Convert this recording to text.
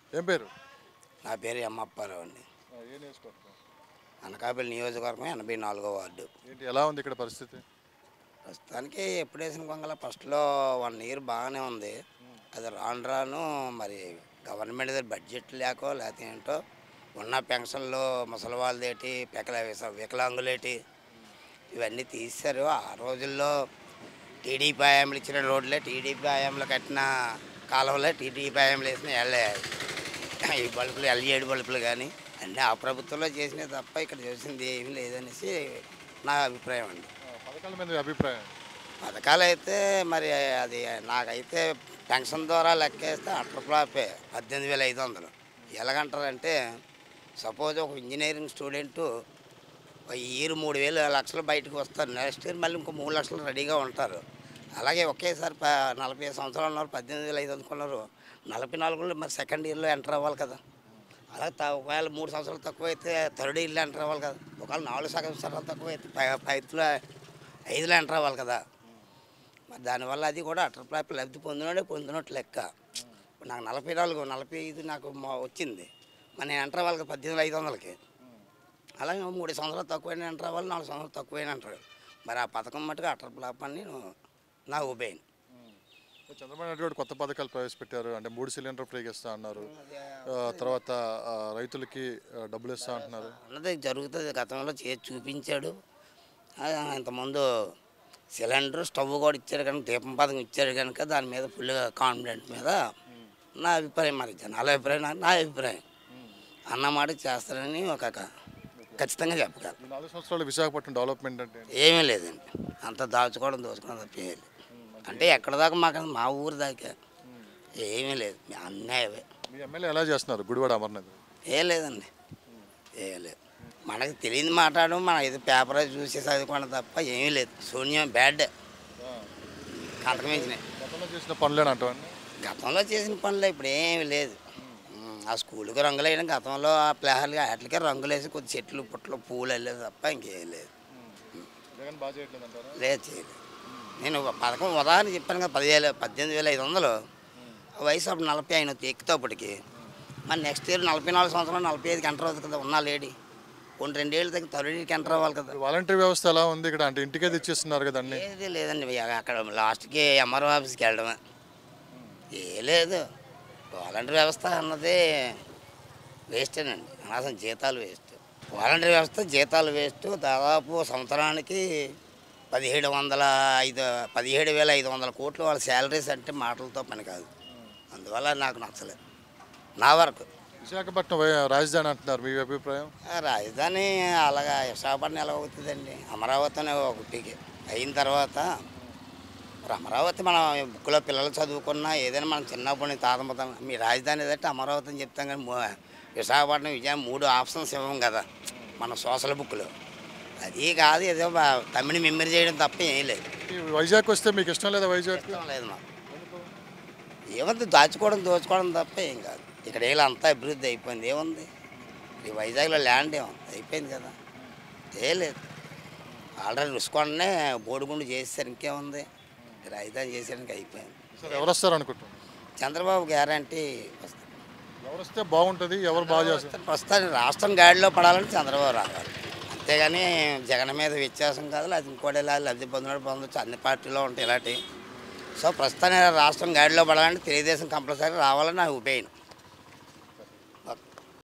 ఏం పేరు నా పేరు ఎమ్మప్పారావు అండి ఏ నియోజకవర్గం అనకాపల్లి నియోజకవర్గం ఎనభై నాలుగో వార్డు ఏంటి ఎలా ఉంది ఇక్కడ పరిస్థితి ప్రస్తుతానికి ఎప్పుడు వేసిన కొంగల ఫస్ట్లో వన్ ఇయర్ బాగానే ఉంది అది రాను రాను మరి గవర్నమెంట్ దగ్గర బడ్జెట్ లేకో లేకపోతే ఏంటో ఉన్న పెన్షన్లు ముసలి వాళ్ళదేటి పెకల వికలాంగులేటి ఇవన్నీ తీశారు ఆ రోజుల్లో టీడీపీ హయాంలు ఇచ్చిన రోడ్లే టీడీపీ హయాంలో కట్టిన కాలువలే టీడీపీ హయాంలు వేసిన ఎల్ఏ ఈ బల్బులు ఎల్ఈడి బల్బులు కానీ అన్నీ ఆ ప్రభుత్వంలో చేసినవి తప్ప ఇక్కడ చేసింది ఏమీ లేదనేసి నా అభిప్రాయం అండి పథకాల మీద మీ అభిప్రాయం పథకాలు అయితే మరి అది నాకైతే పెన్షన్ ద్వారా లెక్కేస్తే అట్టర్ ఫ్లాపే పద్దెనిమిది వేల ఐదు వందలు ఎలాగంటారంటే సపోజ్ ఒక ఇంజనీరింగ్ స్టూడెంట్ ఒక ఇయర్ మూడు వేలు లక్షలు బయటకు వస్తారు నెక్స్ట్ ఇయర్ మళ్ళీ ఇంకో మూడు లక్షలు రెడీగా ఉంటారు అలాగే ఒకేసారి ప నలభై ఐదు సంవత్సరాలు ఉన్నారు పద్దెనిమిది వేల ఐదు వందలు నలభై నాలుగులో మరి సెకండ్ ఇయర్లో ఎంటర్ అవ్వాలి కదా అలా త- ఒకవేళ మూడు సంవత్సరాలు తక్కువ అయితే థర్డ్ ఇయర్లో ఎంటర్ అవ్వాలి కదా ఒకవేళ నాలుగు సంవత్సరాలు తక్కువ అయితే పై- పైతులో ఐదులో ఎంటర్ అవ్వాలి కదా మరి దానివల్ల అది కూడా అటర్ ప్లాప్ లబ్ధి పొందినోడే పొందినట్టు లెక్క ఇప్పుడు నాకు నలభై నాలుగు నలభై ఐదు నాకు మా వచ్చింది మరి నేను ఎంటర్ అవ్వాలి కదా పద్దెనిమిది ఐదు వందలకి అలాగే మూడు సంవత్సరాలు తక్కువైనా ఎంటర్ అవ్వాలి నాలుగు సంవత్సరాలు తక్కువైనా అంటారు మరి ఆ పథకం మట్టుకు అటర్ ప్లాప్ అని నేను నా ఒపీనియన్ చంద్రబాబు నాయుడు గారు కొత్త పథకాలు ప్రవేశపెట్టారు అంటే మూడు సిలిండర్ ఫ్రీగా ఇస్తా అన్నారు ఆ, తర్వాత ఆ, రైతులకి ఆ, డబ్బులు ఇస్తా అంటున్నారు అన్నది జరుగుతుంది గతంలో చేసి చూపించాడు ఆ, ఇంతకుముందు సిలిండర్ స్టవ్ కూడా ఇచ్చాడు కనుక దీపం పథకం ఇచ్చాడు కనుక దాని మీద ఫుల్గా కాన్ఫిడెంట్ మీద నా అభిప్రాయం మరి జనాల అభిప్రాయం నా- నా అభిప్రాయం అన్నమాట చేస్తారని ఒక క- ఖచ్చితంగా చెప్పగలను ఈ నాలుగు సంవత్సరాలు విశాఖపట్నం డెవలప్మెంట్ అంటే ఏంటి? ఏమీ లేదండి అంత దాచుకోవడం దోచుకోవడం తప్ప ఏమీ లేదు అంటే ఎక్కడ దాకా మాకు మా ఊరు దాకా ఏమీ లేదు అన్నీ అవే మీ ఎమ్మెల్యే ఎలా చేస్తున్నారు గుడివాడ అమర్నాథ్ ఏ లేదండి ఏ లేదు మనకి తెలియదు మాట్లాడడం మన ఇది పేపర్ చూసి చదువుకోవడం తప్ప ఏమీ లేదు శూన్యం బ్యాడ్ కంటకమించినాయి గతంలో చేసిన పనులేని అంటావన్నీ గతంలో చేసిన పనులు ఇప్పుడు ఏమీ లేదు ఉమ్, ఆ స్కూల్కి రంగులు వేయడం గతంలో ఆ ప్లేహర్గా వాటికే రంగులు వేసి కొద్ది చెట్లు పుట్టలు పూలు వెళ్ళేది తప్ప ఇంకేం లేదు జగన్ బాగా చేయట్లేదు అంటారా లేదు చేయలేదు నేను ఒక పథకం ఉదాహరణ చెప్పాను కదా పదివేల పద్దెనిమిది వేల ఐదు వందలు ఆ వయసు అప్పుడు నలభై అయిన ఎక్కుతప్పటికి మరి నెక్స్ట్ ఇయర్ నలభై నాలుగు సంవత్సరాలు నలభై ఐదుకి ఎంటర్ అవుతుంది కదా ఉన్న లేడీ కొన్ని రెండేళ్ళు దగ్గర థర్డ్కి ఎంటర్ అవ్వాలి కదా వాలంటీర్ వ్యవస్థ ఎలా ఉంది ఇక్కడ అంటే ఇంటికే తెచ్చిస్తున్నారు కదా అన్ని ఏది లేదండి ఇక అక్కడ లాస్ట్కి ఎంఆర్ఓ ఆఫీస్కి వెళ్ళడమే ఏ లేదు వాలంటీర్ వ్యవస్థ అన్నది వేస్టేనండి అనవసరం జీతాలు వేస్ట్ వాలంటీర్ వ్యవస్థ జీతాలు వేస్ట్ దాదాపు సంవత్సరానికి పదిహేడు వందల ఐదు పదిహేడు వేల ఐదు వందల కోట్లు వాళ్ళ శాలరీస్ అంటే మాటలతో పని కాదు అందువల్ల నాకు నచ్చలేదు నా వరకు విశాఖపట్నం వై- రాజధాని అంటున్నారు మీ అభిప్రాయం ఆ రాజధాని అలాగా విశాఖపట్నం ఎలా అవుతుందండి అమరావతి అనే ఒకటికి అయిన తర్వాత మరి అమరావతి మనం బుక్లో పిల్లలు చదువుకున్నా ఏదైనా మనం చిన్నప్పుడు తాతమతం మీ రాజధాని ఏదంటే అమరావతి అని చెప్తాం కానీ మూ- విశాఖపట్నం విజయం మూడు ఆప్షన్స్ ఇవ్వం కదా మన సోషల్ బుక్లో అది కాదు ఏదో బా- తమిళ మెమరీ చేయడం తప్ప ఏం లేదు ఈ వైజాగ్ వస్తే మీకు ఇష్టం లేదా వైజాగ్ ఇష్టం లేదు మాకు ఏముంది దాచుకోవడం దోచుకోవడం తప్ప ఏం కాదు ఇక్కడ ఏళ్ళు అంతా అభివృద్ధి అయిపోయింది ఏముంది ఈ వైజాగ్లో ల్యాండ్ ఏముంది అయిపోయింది కదా ఏ లేదు ఆల్రెడీ రుసుకోండనే బోడిగుండు చేసేసారు ఇంకేముంది రాజధాని చేసేయడానికి అయిపోయింది సార్ ఎవరు వస్తారు అనుకుంటున్నారు చంద్రబాబు గ్యారంటీ వస్తుంది ఎవరు వస్తే బాగుంటుంది ఎవరు బాగా చేస్తారు ప్రస్తుతానికి రాష్ట్రం గాడిలో పడాలంటే చంద్రబాబు రావాలి అంతేగాని జగన్ మీద వ్యత్యాసం కాదు అది ఇంకోటి ఇలా లబ్ధి పొందినట్టు పొందొచ్చు అన్ని పార్టీలో ఉంటాయి ఇలాంటివి సో ప్రస్తుతానికి రాష్ట్రం గాడిలో పడాలంటే తెలుగుదేశం కంపల్సరీ రావాలని నా ఒపీనియన్